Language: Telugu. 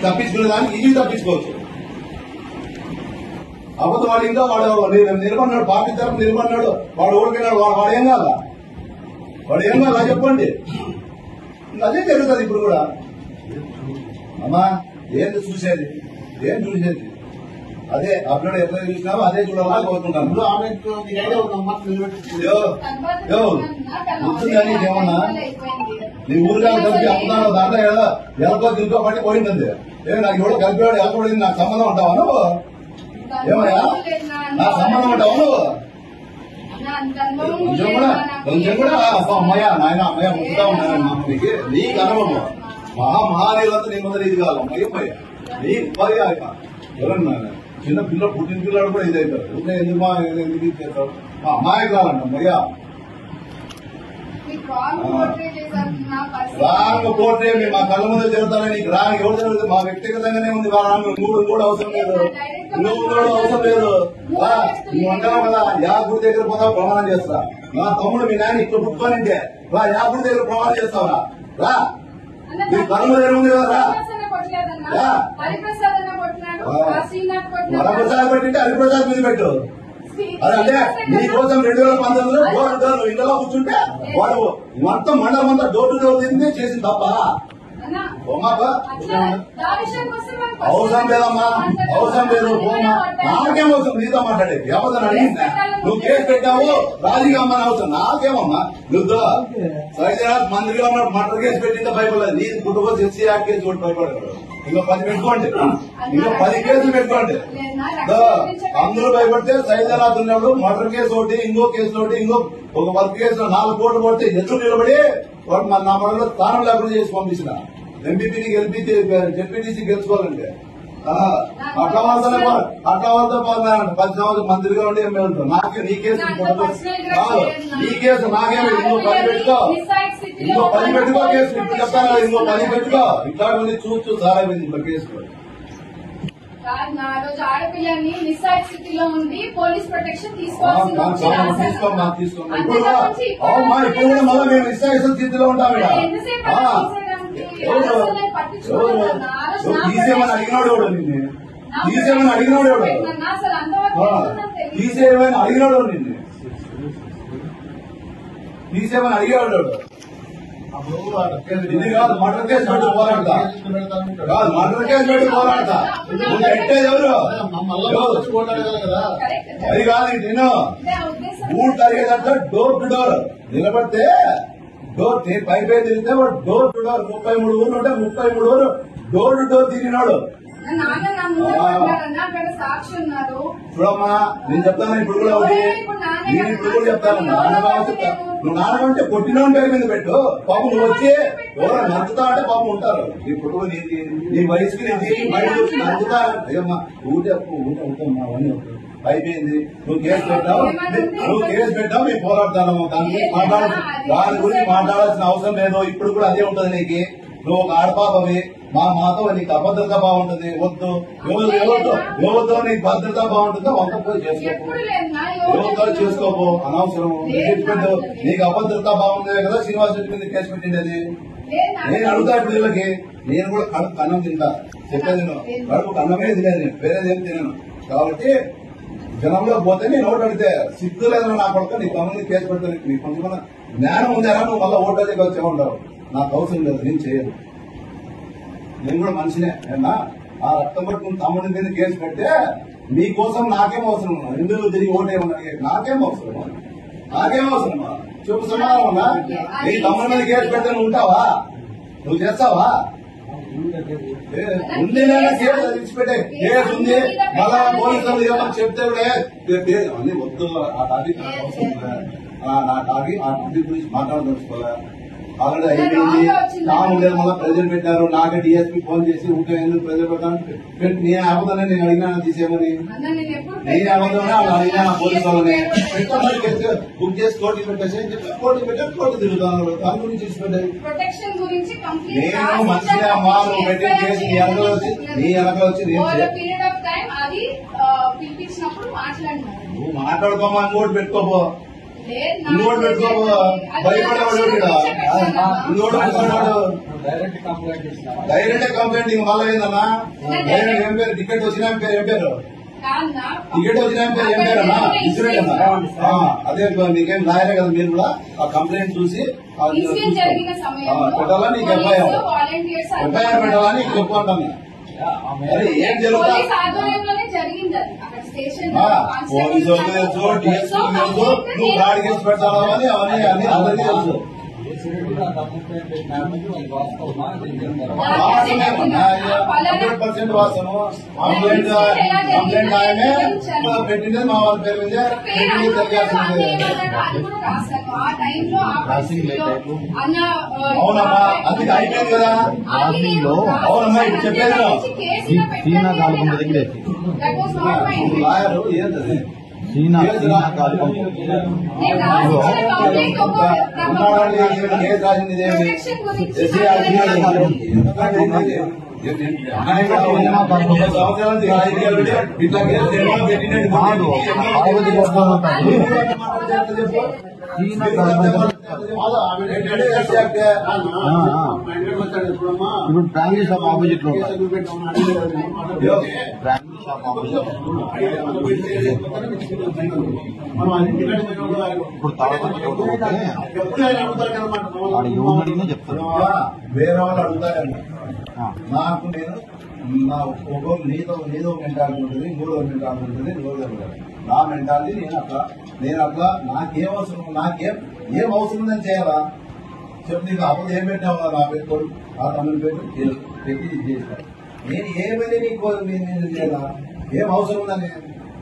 తప్పించుకునే దానికి ఈజీ తప్పించుకోవచ్చు అబద్ధం వాడు ఇంకా వాడు ని- నిలబడినాడు పార్టీ తరఫు నిలబడినాడు వాడు ఓడిపోయినాడు వాడు వాడు ఏం కాదా వాడు ఏం కాదా చెప్పండి ఇంకా అదే జరుగుతుంది ఇప్పుడు కూడా అమ్మా ఏంటి చూసేది ఏం చూసేది అదే అప్లోడ్ ఎట్లా చూసినావో అదే చూడాలని కోరుకుంటాను ఇప్పుడు ఆమె నీకు ఐడియా ఉందా అమ్మ నిలబెట్టి యో, యో, గుర్తుందా నీకేమన్నా నీ ఊరిగా కలిపి అమ్ముతాను దాంట్లో ఏదో ఎలకో దిల్కో పట్టి పోయింది ఏ నాకు ఎవడో కలిపివాడు ఎలకబడింది నాకు సంబంధం ఉంటావా నువ్వు ఏమయ్యా నాకు సంబంధం ఉంటావా నువ్వు కొంచెం కూడా కొంచెం కూడా అబ్బా అమ్మయ్య నాయన అమ్మయ్య ముట్టుగా ఉన్నాను మా అమ్మకి నీకు అనుభవం మహా మహానీయులంతా నీ ముందర ఇది కాదు అమ్మయ్య అమ్మయ్య నీ ఉపాధి కాక ఎవరన్నా చిన్న పిల్ల పుట్టిన పిల్లలు కూడా ఇది అవుతారు ఊరికే ఎందుకు మా ఎందుకు ఇది చేస్తావు మా అమ్మాయి కావాలంట అమ్మయ్య రాంగ్ పోట్రే మీరు మా కళ్ళ ముందు జరుగుతారని నీకు రాంగ్ ఎవరు జరుగుతుంది మా వ్యక్తిగతంగానే ఉంది మా రాంగ్ నువ్వు కూడా అవసరం లేదు నువ్వు కూడా అవసరం లేదు రా, నువ్వు అంటావు కదా యా గుడి దగ్గర పోతావు ప్రమాణం చేస్తా నా తమ్ముడు మీ నాయన ఇక్కడ పుట్టుకోనింటే రా యా గుడి దగ్గర ప్రమాణం చేస్తావా రా నీ కళ్ళ దగ్గర ఉంది కదా రా యా. వరప్రసాద్ పెట్టింటే హరిప్రసాద్ మీద పెట్టు అదే అంటే నీ కోసం రెండు వేల పంతొమ్మిదిలో డోర్ టు డోర్ నువ్వు ఇంట్లో కూర్చుంటే వాడు మొత్తం మండలం అంతా డోర్ టు డోర్ తింటే చేసింది తప్ప బొమ్మా అవసరం లేదమ్మా అవసరం లేదు పోమ్మా నాకేం అవసరం నీతో మాట్లాడే ఎవరితో అడిగిందా నువ్వు కేసు పెట్టావు రాజీగా అమ్మని అవసరం నాకేమమ్మా నువ్వు సైజనాథ్ మంత్రిగా ఉన్నాడు మటర్ కేసు పెట్టిందే భయపడలేదు నీ కుటుంబం ఎస్సీ యాక్ట్ కేసు కూడా భయపడతాడు ఇంకో పది పెట్టుకోండి ఇంకో పది కేసులు పెట్టుకోండి దో, అందరూ భయపడితే సైజనాథ్ ఉన్నాడు మర్డర్ కేసు ఒకటి ఇంకో కేసు ఒకటి ఇంకో ఒక పది కేసులు నాలుగు కోట్లు కొడితే ఎదురు నిలబడి వాడు మన నా మనలో స్థానం లేకుండా చేసి పంపించిన ఎంపీపీని గెలిపి జెడ్పీటీసీ గెలుచుకోవాలంటే ఆ, అట్లా వాళ్ళతో పో- అట్లా వాళ్ళతో పోతున్నాడు పది సంవత్సరం మంత్రిగా ఉండి ఎమ్మెల్యే ఉంటాడు నాకే నీ కేసు ఇంకోటి కాదు. నీ కేసు నాకేమి ఇంకో పది పెట్టుకో ఇంకో పది పెట్టుకో కేసు ఇప్పుడు చెప్తాను కదా, ఇంకో పది పెట్టుకో ఇట్లా చూస్తూ చాలా అయిపోయింది ఇంకో కేసు కాదు, నా రోజు ఆడపిల్లని మిస్సైడ్ స్థితిలో ఉంది పోలీస్ ప్రొటెక్షన్ ఆ, తీసుకోవాల్సి కాదు, వచ్చింది కాదు, అసలు. తీసుకోమ్మా తీసుకోమ్మా ఇప్పుడు అంతగా కూడా నుంచి అవునమ్మా ఇప్పుడు కూడా మళ్ళీ మేము నిశ్చయిస్తున్న స్థితిలో ఉంటాం ఇక్కడ మరి ఎంతసేపు ఆ, అలా తీసేయడానికి? ఎవరు? అసలు నేను పట్టించుకోలేదు ఎవరు? అన్న. ఆ రోజు నువ్వు నా తీసేయమని ప్రొటెక్షన్ అడిగినాడు ఎవడు నిన్ను నా తీసేయమని అడిగినాడు ఎవడు పెట్టినా అసలు అంతవరకు ఆ, ఏంటో తెలియదు. తీసేయమని అడిగినాడు ఎవడు నిన్ను తీసేయమని అడిగాడు ఎవడు? అప్పుడు వాడు కేసు ఇది కాదు మర్డర్ కేసు పెట్టి పోరాడతా కేసు పెడతానంటాడు. కాదు మర్డర్ కేసు పెట్టి పోరాడతా నువ్వు పెట్టేది ఎవరు మళ్ళా ఎవరు? వచ్చి కొట్టాడగలరు కదా కరెక్ట్. అది కాదు ఇది నేను ఇదే ఆ ఉద్దేశం. ఊరు తరిగేదంటే డోర్ టు డోర్ నిలబడితే డోర్ నీ పై పై తిరిగితే వాడు డోర్ టు డోర్ ముప్పై మూడు ఊర్లు ఉంటే ముప్పై మూడు ఊరు డోర్ టు డోర్ తిరిగినాడు నా నాన్న నా ముందు ఆ. పడ్డారన్న, అక్కడ సాక్షి ఉన్నారు చూడమ్మా నేను చెప్తాను ఇప్పుడు కూడా ఒకటి నేను ఇప్పుడు కూడా చెప్తాను నాన్నగా చెప్తా నువ్వు నాన్నగా ఉంటే కొట్టినోని పేరు మీద పెట్టు పాపం నువ్వు వచ్చి ఎవరో నచ్చుతా అంటే పాపం ఉంటారు ఇప్పుడు నీ నీ వయసుకి నేను తిరిగి బయట వచ్చి నచ్చుతా అయ్యమ్మా ఊటే ఊటే ఉంటామ్మా అవన్నీ వద్దు. అయిపోయింది నువ్వు కేసు పెట్టావు నువ్వు కేసు పెట్టావు మేము పోరాడతాను దాని గురించి మాట్లాడ దాని గురించి మాట్లాడాల్సిన అవసరం లేదు ఇప్పుడు కూడా అదే ఉంటది నీకు నువ్వు ఒక ఆడపాపవి మా మాతో నీకు అభద్రత బాగుంటుంది వద్దు ఎవరు ఎవరితో ఎవరితో నీకు భద్రత బాగుంటుందో వంట పోయి చేసుకో ఎప్పుడు లేదు నా ఎవరితో చేసుకోపో అనవసరం కేసు పెట్టు నీకు అభద్రత బాగుంది కదా శ్రీనివాస్ రెడ్డి మీద కేసు పెట్టిండేది నేను అడుగుతా ఇప్పుడు వీళ్ళకి నేను కూడా కడుపు అన్నం తింటా చెప్పేది నేను కడుపు అన్నమే తినేది నేను వేరేది ఏం తినను కాబట్టి జనంలో పోతే నేను ఓటు అడిగితే సిగ్గు లేదని నా కొడుకు నీ తమ్ముని కేసు పెడితే నీకు నీకు కొంచెం జ్ఞానం ఉందారా నువ్వు మళ్ళీ ఓటు అడిగి వచ్చే ఉండవు నాకు అవసరం లేదు నేను చేయను నేను కూడా మనిషినే ఏమన్నా ఆ రక్తం పట్టుకుని తమ్ముడి మీద కేసు పెడితే నీకోసం నాకేం అవసరం ఎందుకు తిరిగి ఓటేమన్నా నాకేం అవసరం నాకేం అవసరం చెప్పు సమాధానం ఉన్నా నీ తమ్ముడి మీద కేసు పెడితే నువ్వు ఉంటావా నువ్వు చేస్తావా ఏ, ఉంది లేదా కేసు అది విడిచిపెట్టే కేసు ఉంది మళ్ళా పోలీసులు ఏమన్నా చెప్తే కూడా ఏ, ఏ, అన్ని వద్దు ఆ టాపిక్ నాకు అవసరం లేదు. ఆ, నా టాపిక్ ఆ టాపిక్ గురించి మాట్లాడదలుచుకోలే ఆల్రెడీ అయిపోయింది తాము లేదు మళ్ళీ ప్రజలు పెట్టారు నాకే డిఎస్పీ ఫోన్ చేసి ఉంటే ఎందుకు ప్రజలు పెట్టాను పెట్టి నేను అబద్ధం నేను అడిగినా తీసేయమని అన్న నేను ఎప్పుడు నేను అబద్ధమే వాళ్ళు అడిగినా నా పోలీసు వాళ్ళని పెట్టమని చెప్తే బుక్ చేసి కోర్టుకి పెట్టేసి అని చెప్పి కోర్టుకి పెట్టే కోర్టు తిరుగుతాను దాని గురించి చేసి పెట్టాయి ప్రొటెక్షన్ గురించి కంప్లీట్ నేను మంచిగా అమ్మా నువ్వు పెట్టిన కేసు నీ వెనకలో వచ్చి నీ వెనకలో వచ్చి నేను చే- పీరియడ్ ఆఫ్ టైం అది ఆ, పిలిపించినప్పుడు మాట్లాడినారు నువ్వు మాట్లాడుకోమా ఇంకోటి పెట్టుకోపో లేదు, నాకు ఇంకోటి పెట్టుకో అది భయపడేవాడు నాకు ఇక్కడ చెప్పాను. ఇంకోటి పెట్టుకున్నాడు డైరెక్ట్ కంప్లైంట్ ఇస్తాను డైరెక్ట్ కంప్లైంట్ ఇంక మళ్ళీ ఏందన్నా డైరెక్ట్ ఏం పేరు టికెట్ వచ్చిన పేరు ఏం పేరు కాదన్నా. టికెట్ వచ్చిన పేరు ఏం పేరు అన్నా ఇన్సూరెంట్ అన్నా ఆ, అదే మీకేం లాయరే కదా మీరు కూడా ఆ కంప్లైంట్ చూసి ఆ ఇన్సిడెంట్ జరిగిన ఆ, సమయంలో పెట్టాలా నీకు పోలీసు, ఎఫ్ఐఆర్ వాలంటీర్స్ ఎఫ్ఐఆర్ పెట్టాలని నీకు చెప్పు అంటున్నా అరే ఏం జరుగుతా పోలీస్ ఆధ్వర్యంలోనే జరిగింది అది అక్కడ స్టేషన్ ఆ, పోలీసు వాళ్ళకి తెలుసు డిఎస్పీ తెలుసు నువ్వు గాడి కేసు పెడతావు అని అవన్నీ అన్ని అందరికీ తెలుసు హండ్రెడ్ పర్సెంట్ వాసము కంప్లైంట్ కంప్లైంట్ ఆయనే పెట్టింది మా వాళ్ళ పేరు మీద పెట్టింది తెలియాల్సిందే ఆ టైంలో ఆ పరిస్థితిలో అన్న ఆ, అవునమ్మా అందుకే అయిపోయింది కదా అది నేను అవునమ్మా, ఇప్పుడు చెప్పేది విను. కేసులో సీనా పెట్టాను. కాలుకుంట దగ్గర ఎత్తి. That was not my నువ్వు intention. లాయరు ఏంటది సీనా కేసు సీనా రా- కాలుకుంట నేను రాసిన కంప్లైంట్ ఒక ఉన్నాడని తెలిసి కేసు రాసింది ఇదేమి? ప్రొటెక్షన్ గురించి ఎస్సీ అడిగినాడు కాదు. ఎందుకంటే ఇది- ఇది- ఇది- ఒక సంవత్సరాల నుంచి రాజకీయాలు పెట్టి ఇట్లా కేసు ఎన్నో పెట్టినట్టు కాదు. ఆవిడ కోసం ఉంటాడు. చెప్పు. సీనా కాలుకుంట ఏంటంటే ఎస్సీ యాక్ట్. ఇప్పుడు ఫ్యామిలీ షాప్ ఆపోజిట్ లో ఉంటాయి యో. ఫ్యామిలీ షాప్ ఆపోజిట్ ఇప్పుడు తాగుతాడు వాడు ఎవరిని అడిగినా చెప్తాడు వేరే వాళ్ళు అడుగుతారంట ఆ. నాకు నేను నా ఒక నీతో నీదో మెంటాలిటీ ఉంటుంది మూడో మెంటాలిటీ ఉంటుంది నూరు ఉంటుంది నా మెంటాలిటీ నేను అట్లా నేను అట్లా నాకేం అవసరం నాకేం ఏం అవసరం ఉందని చేయాలా చెప్పు నీకు అప్పుడు ఏం పెట్టావు నా పెట్టుకోడు ఆ తమ్ముని పెట్టు పెట్టి ఇది చేస్తా నేను ఏమైనా నీకు నేను నేను చేయాలా ఏం అవసరం ఉందని